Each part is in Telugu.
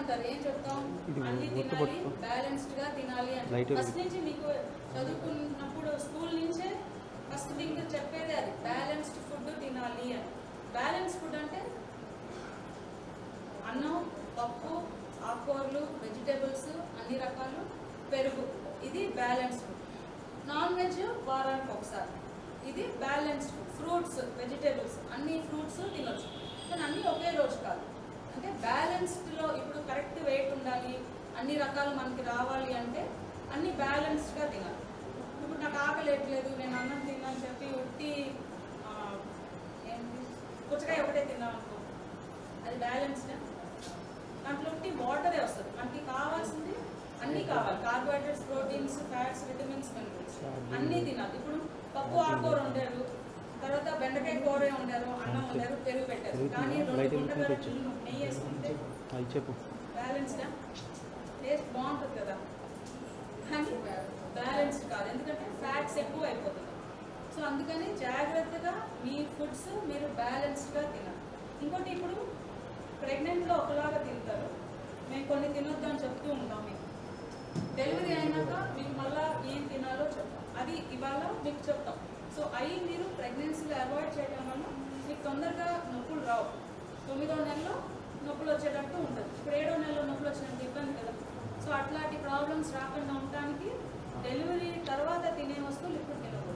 ఏమంటారు ఏం చెప్తాం ఇది అన్ని గుర్తు తినాలి పట్టుకో. బ్యాలెన్స్డ్ గా తినాలి అని Light ఫస్ట్ నుంచి మీకు చదువుకున్నప్పుడు స్కూల్ నుంచే ఫస్ట్ థింగ్ చెప్పేది అది బ్యాలెన్స్డ్ ఫుడ్ తినాలి అని బ్యాలెన్స్ ఫుడ్ అంటే అన్నం పప్పు ఆకుకూరలు వెజిటేబుల్స్ అన్ని రకాలు పెరుగు ఇది బ్యాలెన్స్ ఫుడ్ నాన్ వెజ్ వారానికి ఒకసారి ఇది బ్యాలెన్స్డ్ ఫుడ్ ఫ్రూట్స్ వెజిటేబుల్స్ అన్ని ఫ్రూట్స్ తినొచ్చు కానీ అన్నీ ఒకే రోజు కాదు అంటే బ్యాలెన్స్డ్లో ఇప్పుడు కరెక్ట్ వెయిట్ ఉండాలి అన్ని రకాలు మనకి రావాలి అంటే అన్ని బ్యాలెన్స్డ్గా తినాలి ఇప్పుడు నాకు ఆకలి వేయట్లేదు నేను అన్నం తిన్నాను చెప్పి ఉట్టి ఆ, ఏంటి పుచ్చకాయ ఒకటే తిన్నాను అనుకో అది బ్యాలెన్స్డ్ దాంట్లో ఉట్టి వాటరే వస్తుంది మనకి కావాల్సింది అన్నీ కావాలి carbohydrates proteins fats vitamins minerals అన్నీ తినాలి ఇప్పుడు పప్పు ఆకుకూర వండారు తర్వాత బెండకాయ కూర వండారు అన్నం వండారు పెరుగు పెట్టారు కానీ రెండు లైట్ గుంటగడ్డలు నెయ్యి వేసుకుంటే అది చెప్పు బ్యాలెన్స్డా టేస్ట్ బాగుంటుంది కదా కానీ బ్యాలెన్స్డ్ కాదు ఎందుకంటే ఫ్యాట్స్ ఎక్కువ అయిపోతుంది సో అందుకని జాగ్రత్తగా మీ ఫుడ్స్ మీరు బ్యాలెన్స్డ్గా తినాలి ఇంకోటి ఇప్పుడు ప్రెగ్నెంట్లో ఒకలాగా తింటారు మేము కొన్ని తినొద్దు అని చెప్తూ ఉంటాం మీకు డెలివరీ అయినాక మీకు మళ్ళీ ఏం తినాలో చెప్తాం అది ఇవాళ మీకు చెప్తాం సో అవి మీరు ప్రెగ్నెన్సీలో అవాయిడ్ చేయడం వల్ల మీకు తొందరగా నొప్పులు రావు తొమ్మిదో నెలలో నొప్పులు వచ్చేటట్టు ఉంటుంది ఇప్పుడు ఏడో నెలలో నొప్పులు వచ్చినంత ఇబ్బంది కదా సో అట్లాంటి ప్రాబ్లమ్స్ రాకుండా ఉండడానికి డెలివరీ తర్వాత తినే వస్తువులు ఇప్పుడు తినకూడదు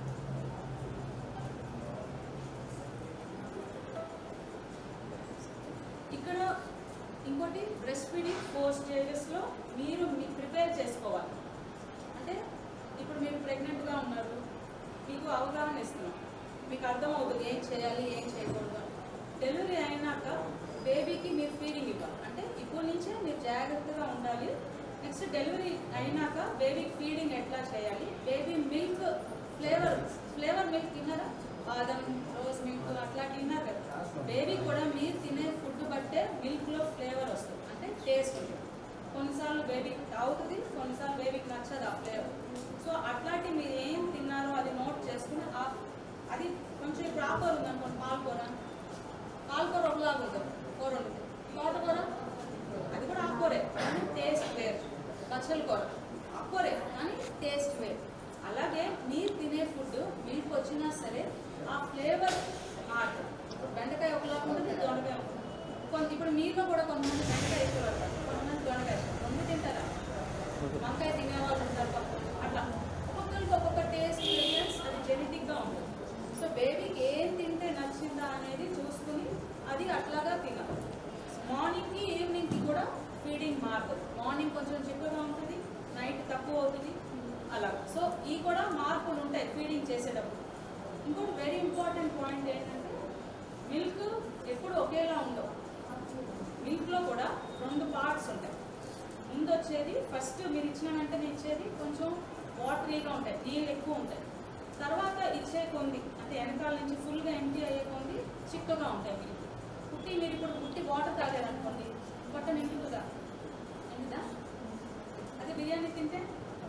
ఇక్కడ ఇంకోటి బ్రెస్ట్ ఫీడింగ్ ఫోర్ స్టేజెస్లో మీరు ప్రిపేర్ చేసుకోవాలి అంటే ఇప్పుడు మీరు ప్రెగ్నెంట్గా ఉన్నారు మీకు అవగాహన ఇస్తున్నాం మీకు అర్థమవుతుంది ఏం చేయాలి ఏం చేయకూడదు అని. డెలివరీ అయినాక బేబీకి మీరు ఫీడింగ్ ఇవ్వాలి అంటే ఇప్పటి నుంచే మీరు జాగ్రత్తగా ఉండాలి నెక్స్ట్ డెలివరీ అయినాక బేబీకి ఫీడింగ్ ఎట్లా చేయాలి baby milk flavour flavour milk తిన్నారా బాదం రోజ్ మిల్క్ అట్లా తిన్నారు కదా బేబీ కూడా మీరు తినే ఫుడ్ బట్టే మిల్క్లో ఫ్లేవర్ వస్తుంది అంటే టేస్ట్ ఉంటుంది కొన్నిసార్లు బేబీకి తాగుతుంది కొన్నిసార్లు బేబీకి నచ్చదు ఆ ఫ్లేవర్ సో అట్లాంటి మీరు ఏం తిన్నారో అది నోట్ చేసుకుని ఆ అది కొంచెం ఇప్పుడు ఆకూర ఉందనుకోండి పాలకూర పాలకూర ఒకలాగా ఉంటుంది కూర ఉంటుంది తోటకూర అది కూడా ఆకుకూరే కానీ టేస్ట్ వేరు పచ్చల కూర ఆకుకూరే కానీ టేస్ట్ వేరు అలాగే మీరు తినే ఫుడ్ మిల్క్ వచ్చినా సరే ఆ ఫ్లేవర్ మారుతుంది ఇప్పుడు బెండకాయ ఒకలాగా ఉంటుంది దొండకాయ ఉంటుంది కొంత ఇప్పుడు మీలో కూడా కొంతమంది బెండకాయ ఇష్టపడతారు కొంతమంది దొండకాయ ఇష్టం రెండు తింటారా వంకాయ తినేవాళ్ళు ఉంటారు పక్కన అట్లా ఒక్కొక్కరికి ఒక్కొక్క టేస్ట్ వేరియన్స్ అది జెనెటిక్గా ఉంటుంది సో బేబీకి ఏం తింటే నచ్చిందా అనేది చూసుకుని అది అట్లాగా తినాలి మార్నింగ్కి ఈవినింగ్కి కూడా ఫీడింగ్ మారుతుంది మార్నింగ్ కొంచెం చిక్కగా ఉంటుంది నైట్ తక్కువ అవుతుంది అలా సో ఈ కూడా మార్పులు ఉంటాయి ఫీడింగ్ చేసేటప్పుడు ఇంకోటి వెరీ ఇంపార్టెంట్ పాయింట్ ఏంటంటే మిల్క్ ఎప్పుడు ఒకేలా ఉండవు మిల్క్లో కూడా రెండు పార్ట్స్ ఉంటాయి ముందు వచ్చేది ఫస్ట్ మీరు ఇచ్చిన వెంటనే ఇచ్చేది కొంచెం వాటరీగా ఉంటాయి నీళ్ళు ఎక్కువ ఉంటాయి తర్వాత ఇచ్చే కొంది అంటే వెనకాల నుంచి ఫుల్గా ఎంటీ అయ్యే కొంది చిక్కగా ఉంటాయి మీరు పుట్టి మీరు ఇప్పుడు పుట్టి వాటర్ తాగారనుకోండి బట్ట నిండుగా నిండుదా అదే బిర్యానీ తింటే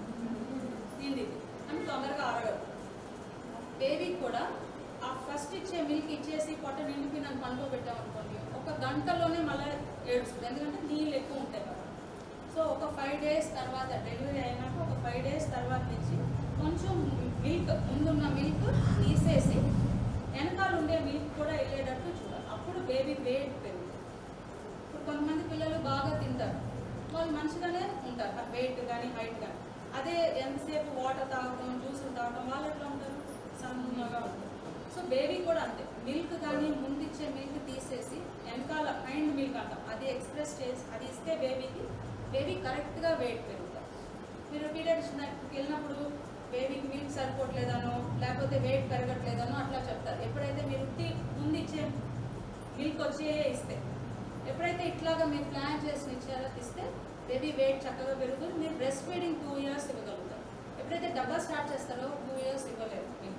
నిండి అని తొందరగా ఆరగదు బేబీకి కూడా ఆ ఫస్ట్ ఇచ్చే మిల్క్ ఇచ్చేసి పొట్ట నిండిపోయిందని పండుగ పెట్టామనుకోండి ఒక గంటలోనే మళ్ళీ ఏడుస్తుంది ఎందుకంటే నీళ్ళు ఎక్కువ ఉంటాయి కదా సో ఒక ఫైవ్ డేస్ తర్వాత డెలివరీ అయినాక ఒక ఫైవ్ డేస్ తర్వాత నుంచి కొంచెం మిల్క్ ముందున్న మిల్క్ తీసేసి వెనకాల ఉండే మిల్క్ కూడా వెళ్ళేటట్టు చూడాలి అప్పుడు బేబీ వెయిట్ పెరుగుతుంది ఇప్పుడు కొంతమంది పిల్లలు బాగా తింటారు వాళ్ళు మంచిగానే ఉంటారు వెయిట్ కానీ హైట్ కానీ అదే ఎంతసేపు వాటర్ తాగటం జ్యూసులు తాగటం వాళ్ళు ఎట్లా ఉంటారు సన్నగా ఉంటారు సో బేబీ కూడా అంతే మిల్క్ కానీ ముందు ఇచ్చే మిల్క్ తీసేసి వెనకాల హైండ్ మిల్క్ అంటాం అది ఎక్స్ప్రెస్ చేసి అది ఇస్తే బేబీకి బేబీ కరెక్ట్గా వెయిట్ పెరుగుతారు మీరు పీరియడ్స్కి వెళ్ళినప్పుడు బేబీకి మిల్క్ సరిపోవట్లేదనో లేకపోతే వెయిట్ పెరగట్లేదనో అట్లా చెప్తారు ఎప్పుడైతే మీరు ఉట్టి ముందు ఇచ్చే మిల్క్ వచ్చే ఇస్తే ఎప్పుడైతే ఇట్లాగా మీరు ప్లాన్ చేసి ఇచ్చారో ఇస్తే బేబీ వెయిట్ చక్కగా పెరుగుతుంది మీరు బ్రెస్ట్ ఫీడింగ్ టూ ఇయర్స్ ఇవ్వగలుగుతారు ఎప్పుడైతే డబ్బా స్టార్ట్ చేస్తారో టూ ఇయర్స్ ఇవ్వలేరు milk.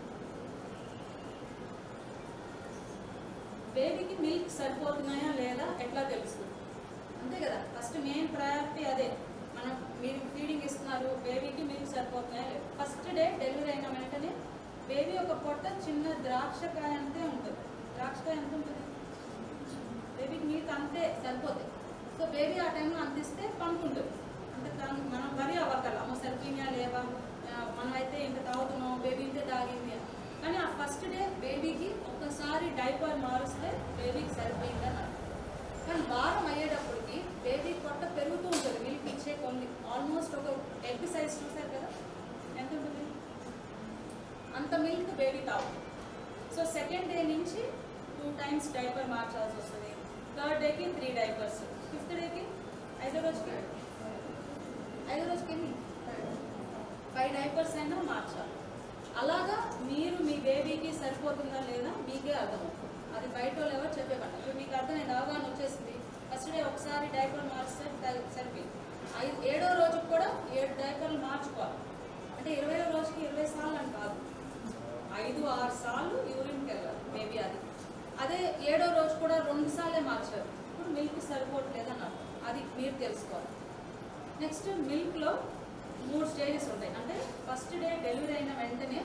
బేబీకి మిల్క్ సరిపోతున్నాయా లేదా ఎట్లా తెలుస్తుంది అంతే కదా ఫస్ట్ మెయిన్ ప్రయారిటీ అదే మనం మీరు ఫీడింగ్ ఇస్తున్నారు బేబీకి మిల్క్ సరిపోతున్నాయా లేదు ఫస్ట్ డే డెలివరీ అయిన వెంటనే బేబీ ఒక పొట్ట చిన్న ద్రాక్షకాయ అంతే ఉంటుంది ద్రాక్షకాయ ఎంత ఉంటుంది బేబీకి మిల్క్ అంతే సరిపోతుంది సో బేబీ ఆ టైంలో అందిస్తే పండుకుంటుంది అంటే దాన్ని మనం వరి అవ్వగల అమ్మ సరిపోయినా లేవా ఆ, మనమైతే ఇంత తాగుతున్నాం బేబీ ఇంతే తాగింది అని. కానీ ఆ ఫస్ట్ డే బేబీకి ఒక్కసారి డైపర్ మారుస్తే బేబీకి సరిపోయిందని అర్థం. కానీ వారం అయ్యేటప్పటికి బేబీ పొట్ట పెరుగుతూ ఉంటుంది మిల్క్ ఇచ్చే కొన్ని ఆల్మోస్ట్ ఒక ఎగ్ సైజ్ చూసారు కదా ఎంత ఉంటుంది అంత మిల్క్ బేబీ తాగుతుంది సో సెకండ్ డే నుంచి టూ టైమ్స్ డైపర్ మార్చాల్సి వస్తుంది థర్డ్ డేకి త్రీ డైపర్స్ ఫిఫ్త్ డేకి ఐదో రోజుకి ఐదో రోజుకి ఎన్ని ఫైవ్ డైపర్స్ అయినా మార్చాలి అలాగా మీరు మీ బేబీకి సరిపోతుందా లేదా మీకే అర్థమవుతుంది అది బయట వాళ్ళు ఎవరు చెప్పేవాళ్ళు ఇప్పుడు మీకు అర్థమైంది అవగాహన వచ్చేసింది ఫస్ట్ డే ఒకసారి డైపర్ మార్చితే ద- సరిపోయింది ఐదు ఏడో రోజుకి కూడా ఏడు డైపర్లు మార్చుకోవాలి అంటే ఇరవై రోజుకి ఇరవై సార్లు అని కాదు ఐదు ఆరు సార్లు యూరిన్కి వెళ్ళాలి మేబీ అది అదే ఏడో రోజు కూడా రెండు సార్లే మార్చారు ఇప్పుడు మిల్క్ సరిపోవట్లేదు అన్నారు అది మీరు తెలుసుకోవాలి నెక్స్ట్ మిల్క్లో మూడు స్టేజెస్ ఉంటాయి అంటే ఫస్ట్ డే డెలివరీ అయిన వెంటనే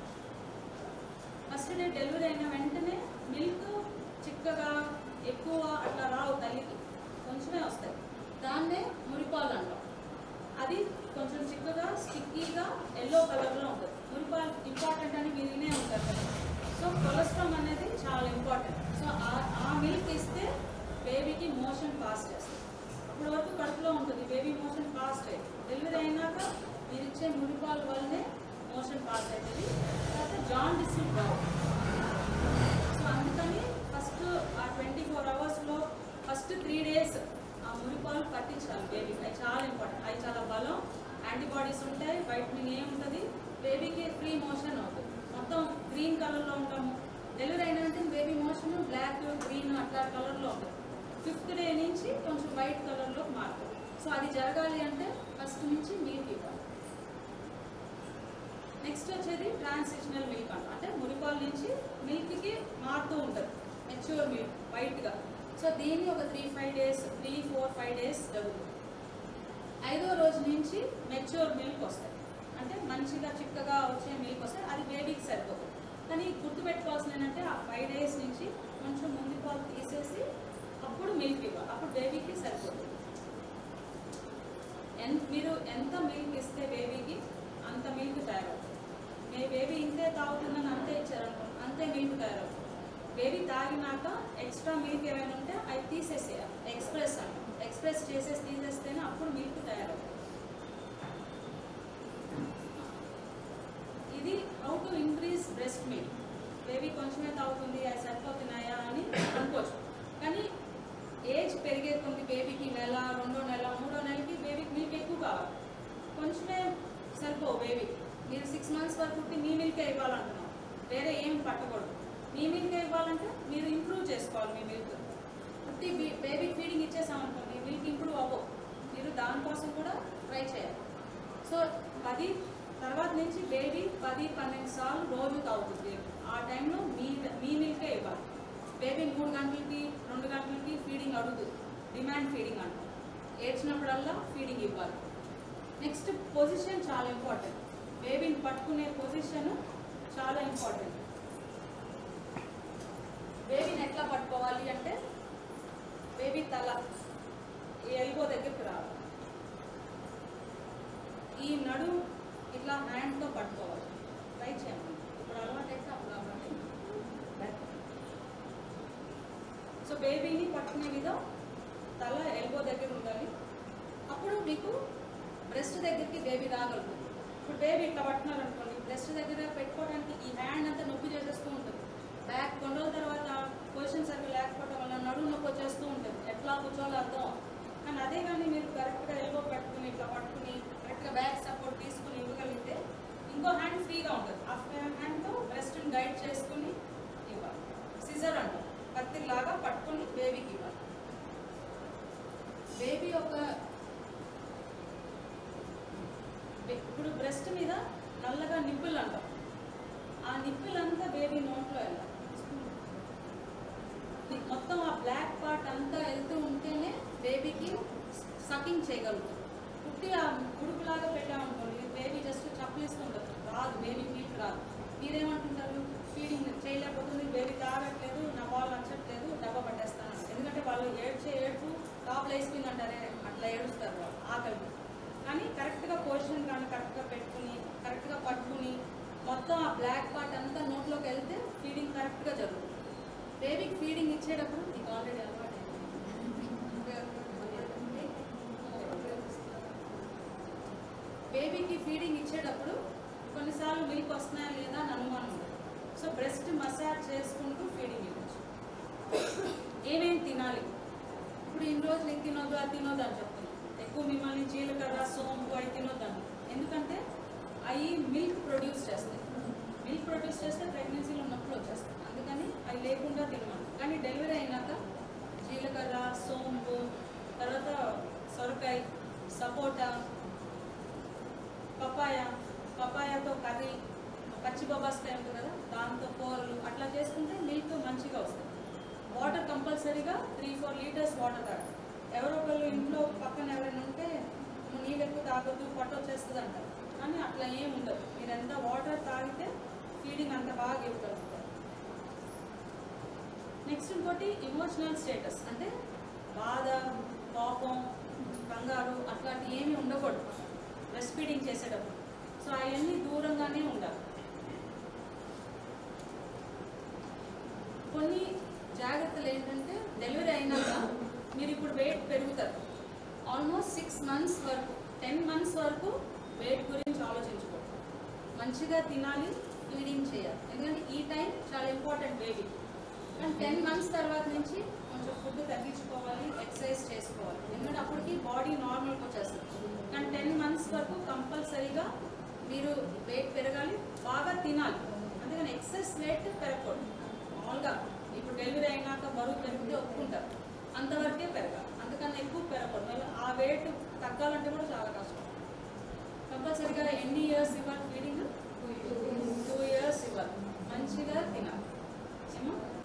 ఫస్ట్ డే డెలివరీ అయిన వెంటనే మిల్క్ చిక్కగా ఎక్కువ అట్లా రావు తల్లికి కొంచెమే వస్తాయి దాన్నే మురిపాలు అంటాం అది కొంచెం చిక్కగా స్టిక్కీగా ఎల్లో కలర్లో ఉంటుంది మురిపాలు ఇంపార్టెంట్ అని మీరు వినే ఉంటారు కదా సో కొలెస్ట్రాల్ అనేది చాలా ఇంపార్టెంట్ సో ఆ- ఆ మిల్క్ ఇస్తే బేబీకి మోషన్ పాస్ చేస్తుంది అప్పటి వరకు కడుపులో ఉంటుంది బేబీ మోషన్ ఫాస్ట్ అయ్యి డెలివరీ అయినాక మీరు ఇచ్చే మురిపాల వల్లనే మోషన్ పాస్ అవుతుంది తర్వాత జాన్ డిసీజ్ రావు సో అందుకని ఫస్ట్ ఆ ట్వంటీ ఫోర్ అవర్స్లో ఫస్ట్ త్రీ డేస్ ఆ మురిపాలు పట్టించాలి బేబీకి అవి చాలా ఇంపార్టెంట్ అవి చాలా బలం యాంటీబాడీస్ ఉంటాయి వైటమిన్ ఏ ఉంటుంది బేబీకి ఫ్రీ మోషన్ అవుతుంది మొత్తం గ్రీన్ కలర్లో ఉంటాము డెలివరీ అయిన వెంటనే బేబీ మోషన్ బ్లాక్ గ్రీన్ అట్లా కలర్లో ఉంటుంది ఫిఫ్త్ డే నుంచి కొంచెం వైట్ కలర్లో మారుతుంది సో అది జరగాలి అంటే ఫస్ట్ నుంచి మిల్క్ ఇవ్వాలి నెక్స్ట్ వచ్చేది ట్రాన్సిషనల్ మిల్క్ అంట అంటే మురిపాల నుంచి మిల్క్కి మారుతూ ఉంటుంది మెచ్యూర్ మిల్క్ వైట్గా సో దీన్ని ఒక three five days three four five days జరుగుతుంది ఐదో రోజు నుంచి మెచ్యూర్ మిల్క్ వస్తాయి అంటే మంచిగా చిక్కగా వచ్చే మిల్క్ వస్తాయి అది బేబీకి సరిపోతుంది కానీ గుర్తుపెట్టుకోవాల్సిన ఏంటంటే ఆ ఫైవ్ డేస్ నుంచి కొంచెం ముందు పాలు తీసేసి అప్పుడు మిల్క్ ఇవ్వాలి అప్పుడు బేబీకి సరిపోతుంది ఎంత మీరు ఎంత మిల్క్ ఇస్తే బేబీకి అంత మిల్క్ తయారవుతుంది మీ బేబీ ఇంతే తాగుతుందని అంతే ఇచ్చారనుకోండి అంతే మిల్క్ తయారవుతుంది బేబీ తాగినాక ఎక్స్ట్రా మిల్క్ ఏమైనా ఉంటే అవి తీసేసేయాలి ఎక్స్ప్రెస్ అంట ఎక్స్ప్రెస్ చేసేసి తీసేస్తేనే అప్పుడు మిల్క్ తయారవుతుంది ఇది how to increase breast milk baby కొంచెమే తాగుతుంది అవి సరిపోతున్నాయా అని అనుకోవచ్చు కానీ ఏజ్ పెరిగే కొద్ది బేబీకి నెల రెండో నెల మూడో నెలకి బేబీకి మిల్క్ ఎక్కువ కావాలి కొంచెమే సరిపోవు బేబీ మీరు సిక్స్ మంత్స్ వరకు పుట్టి మీ మిల్కే ఇవ్వాలంటున్నాం వేరే ఏం పట్టకూడదు మీ మిల్కే ఇవ్వాలంటే మీరు ఇంప్రూవ్ చేసుకోవాలి మీ మిల్క్ పుట్టి బేబీ ఫీడింగ్ ఇచ్చేసామనుకోండి మిల్క్ ఇంప్రూవ్ అవ్వవు మీరు దానికోసం కూడా ట్రై చేయాలి సో పది తర్వాత నుంచి బేబీ పది పన్నెండు సార్లు రోజు తాగుతుంది ఆ టైంలో మీ మీ మిల్కే ఇవ్వాలి బేబీ మూడు గంటలకి రెండు గంటలకి ఫీడింగ్ అడుగుతుంది డిమాండ్ ఫీడింగ్ అంటాం ఏడ్చినప్పుడల్లా ఫీడింగ్ ఇవ్వాలి నెక్స్ట్ పొజిషన్ చాలా ఇంపార్టెంట్ బేబీని పట్టుకునే పొజిషన్ చాలా ఇంపార్టెంట్ బేబీని ఎట్లా పట్టుకోవాలి అంటే బేబీ తల ఈ ఎల్బో దగ్గరికి రావాలి ఈ నడు ఇట్లా హ్యాండ్తో పట్టుకోవాలి ట్రై చేయండి ఇప్పుడు అలవాటు అయితే అప్పుడు అలవాటు సో బేబీని పట్టుకునే విధం తల ఎల్బో దగ్గర ఉండాలి అప్పుడు మీకు బ్రెస్ట్ దగ్గరికి బేబీ రాగలుగుతుంది ఇప్పుడు బేబీ ఇట్లా పట్టుకున్నారు అనుకోండి బ్రెస్ట్ దగ్గర పెట్టుకోవడానికి ఈ హ్యాండ్ అంతా నొప్పి చేసేస్తూ ఉంటుంది బ్యాక్ కొన్ని రోజుల తర్వాత పొజిషన్ సరిగ్గా లేకపోవడం వల్ల నడుము నొప్పి వచ్చేస్తూ ఉంటుంది ఎట్లా కూర్చోవాలో అర్థం అవ్వదు. కానీ అదే కానీ మీరు కరెక్ట్గా ఎల్బో పెట్టుకుని ఇట్లా పట్టుకుని కరెక్ట్గా బ్యాక్ సపోర్ట్ తీసుకుని ఇవ్వగలిగితే ఇంకో హ్యాండ్ ఫ్రీగా ఉంటుంది ఆ హ్యాండ్తో బ్రెస్ట్ని గైడ్ చేసుకుని ఇవ్వాలి సిజర్ అంటాం కత్తిలాగా పట్టుకుని బేబీకి ఇవ్వాలి బేబీ యొక్క బే- ఇప్పుడు బ్రెస్ట్ మీద నల్లగా నిప్పులు అంటాం ఆ నిప్పులంతా బేబీ నోట్లో వెళ్ళాలి ఇది మొత్తం ఆ బ్లాక్ పార్ట్ అంతా వెళ్తూ ఉంటేనే బేబీకి సకింగ్ చేయగలుగుతుంది పుట్టి ఆ ఉడుకులాగా పెట్టామనుకోండి బేబీ జస్ట్ చప్పలిస్తుంటారు రాదు బేబీ ఫీట్ రాదు మీరేమంటుంటారు ఫీడింగ్ చేయలేకపోతుంది బేబీ తాగట్లేదు నా బాల్ నచ్చట్లేదు డబ్బా పట్టేస్తాను ఎందుకంటే వాళ్ళు ఏడ్చే ఏడ్పు టాప్ లేసిపోయింది పొజిషన్ కానీ కరెక్ట్గా పెట్టుకుని కరెక్ట్గా పట్టుకుని మొత్తం ఆ బ్లాక్ పార్ట్ అంతా నోట్లోకి వెళ్తే ఫీడింగ్ కరెక్ట్గా జరుగుతుంది బేబీకి ఫీడింగ్ ఇచ్చేటప్పుడు నీకు ఆల్రెడీ అలవాటు బేబీకి ఫీడింగ్ ఇచ్చేటప్పుడు కొన్నిసార్లు మిల్క్ వస్తున్నాయా లేదా అని అనుమానం ఉంటుంది సో బ్రెస్ట్ మసాజ్ చేసుకుంటూ ఫీడింగ్ ఇవ్వచ్చు ఏమేమి తినాలి ఇప్పుడు ఇన్ని రోజులు ఇది తినొద్దు అది తినొద్దు అని చెప్తున్నాం ఎక్కువ మిమ్మల్ని జీలకర్ర సోంపు అవి తినొద్దు అని ఎందుకంటే అవి మిల్క్ ప్రొడ్యూస్ చేస్తాయి మిల్క్ ప్రొడ్యూస్ చేస్తే ప్రెగ్నెన్సీలో నొప్పులు వచ్చేస్తాయి అందుకని అవి లేకుండా తినమని కానీ డెలివరీ అయినాక జీలకర్ర సోంపు తర్వాత సొరకాయ సపోటా పపాయ పపాయాతో కర్రీ పచ్చి బొబాస్కాయ ఉంటుంది కదా దాంతో కూరలు అట్లా చేసుకుంటే మిల్క్ మంచిగా వస్తుంది వాటర్ కంపల్సరీగా త్రీ ఫోర్ లీటర్స్ వాటర్ తాగాలి ఎవరో ఒకళ్ళు ఇంట్లో పక్కన ఎవరైనా ఉంటే "నువ్వు నీళ్ళు ఎక్కువ తాగొద్దు పొట్ట వచ్చేస్తుంది అంటారు కానీ అట్లా ఏం ఉండదు మీరు ఎంత వాటర్ తాగితే ఫీడింగ్ అంత బాగా ఇవ్వగలుగుతారు నెక్స్ట్ ఇంకోటి ఇమోషనల్ స్టేటస్ అంటే బాధ కోపం కంగారు అట్లాంటి ఏమీ ఉండకూడదు బ్రెస్ట్ ఫీడింగ్ చేసేటప్పుడు సో అవన్నీ దూరంగానే ఉండాలి కొన్ని జాగ్రత్తలు ఏంటంటే డెలివరీ అయినాక మీరు ఇప్పుడు వెయిట్ పెరుగుతారు ఆల్మోస్ట్ సిక్స్ మంత్స్ వరకు టెన్ మంత్స్ వరకు వెయిట్ గురించి ఆలోచించుకోండి మంచిగా తినాలి ఫీడింగ్ చేయాలి ఎందుకంటే ఈ టైం చాలా ఇంపార్టెంట్ బేబీ కానీ టెన్ మంత్స్ తర్వాత నుంచి కొంచెం ఫుడ్ తగ్గించుకోవాలి ఎక్సర్సైజ్ చేసుకోవాలి ఎందుకంటే అప్పటికి బాడీ నార్మల్కి వచ్చేస్తుంది కానీ టెన్ మంత్స్ వరకు కంపల్సరీగా మీరు వెయిట్ పెరగాలి బాగా తినాలి అందుకని ఎక్సెస్ వెయిట్ పెరగకూడదు మామూలుగా ఇప్పుడు డెలివరీ అయినాక బరువు పెరిగితే ఒప్పుకుంటారు అంతవరకే పెరగాలి అందుకని ఎక్కువ పెరగకూడదు మళ్ళీ ఆ వెయిట్ తగ్గాలంటే కూడా చాలా కష్టం కంపల్సరీగా ఎన్ని ఇయర్స్ ఇవ్వాలి ఫీడింగ్ టూ ఇయర్స్ ఇవ్వాలి మంచిగా తినాలి ఏమో